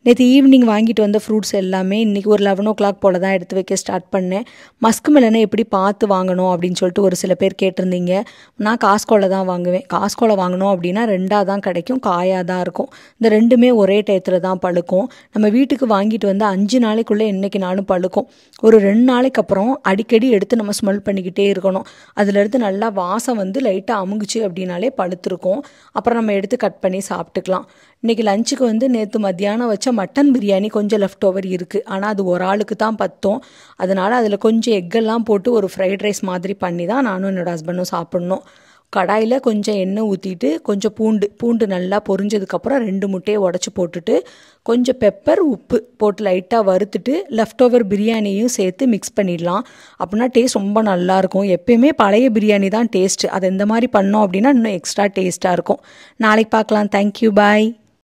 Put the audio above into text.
நேற்று ஈவினிங் வாங்கிட்டு வந்த ஃப்ரூட்ஸ் எல்லாமே இன்றைக்கி ஒரு லெவன் ஓ கிளாக் போல் தான் எடுத்து வைக்க ஸ்டார்ட் பண்ணேன் மஸ்க் மெலனை எப்படி பார்த்து வாங்கணும் அப்படின்னு சொல்லிட்டு ஒரு சில பேர் கேட்டிருந்தீங்க நான் காஸ்கோவில் தான் வாங்குவேன் காஸ்கோவில் வாங்கினோம் அப்படின்னா ரெண்டாக தான் கிடைக்கும் காயாக தான் இருக்கும் இந்த ரெண்டுமே ஒரே டயத்தில் தான் பழுக்கும் நம்ம வீட்டுக்கு வாங்கிட்டு வந்து அஞ்சு நாளைக்குள்ளே என்றைக்கு நாளும் பழுக்கும் ஒரு ரெண்டு நாளைக்கு அப்புறம் அடிக்கடி எடுத்து நம்ம ஸ்மெல் பண்ணிக்கிட்டே இருக்கணும் அதுலேருந்து நல்லா வாசம் வந்து லைட்டாக அமுங்குச்சு அப்படின்னாலே பழுத்திருக்கும் அப்புறம் நம்ம எடுத்து கட் பண்ணி சாப்பிட்டுக்கலாம் இன்றைக்கி லஞ்சுக்கு வந்து நேற்று மத்தியானம் வச்ச மட்டன் பிரியாணி கொஞ்சம் லெஃப்ட் ஓவர் இருக்குது ஆனால் அது ஒரு ஆளுக்கு தான் பத்தும் அதனால் அதில் கொஞ்சம் எக்கெல்லாம் போட்டு ஒரு ஃப்ரைட் ரைஸ் மாதிரி பண்ணி தான் நானும் என்னோடய ஹஸ்பண்டும் சாப்பிட்ணும் கடாயில் கொஞ்சம் எண்ணெய் ஊற்றிட்டு கொஞ்சம் பூண்டு பூண்டு நல்லா பொரிஞ்சதுக்கப்புறம் ரெண்டு முட்டையை உடச்சி போட்டுட்டு கொஞ்சம் பெப்பர் உப்பு போட்டு லைட்டாக வறுத்துட்டு லெஃப்ட் ஓவர் பிரியாணியும் சேர்த்து மிக்ஸ் பண்ணிடலாம் அப்படின்னா டேஸ்ட் ரொம்ப நல்லாயிருக்கும் எப்பயுமே பழைய பிரியாணி தான் டேஸ்ட்டு அதை இந்த மாதிரி பண்ணோம் அப்படின்னா இன்னும் எக்ஸ்ட்ரா டேஸ்ட்டாக இருக்கும் நாளைக்கு பார்க்கலாம் தேங்க்யூ பாய்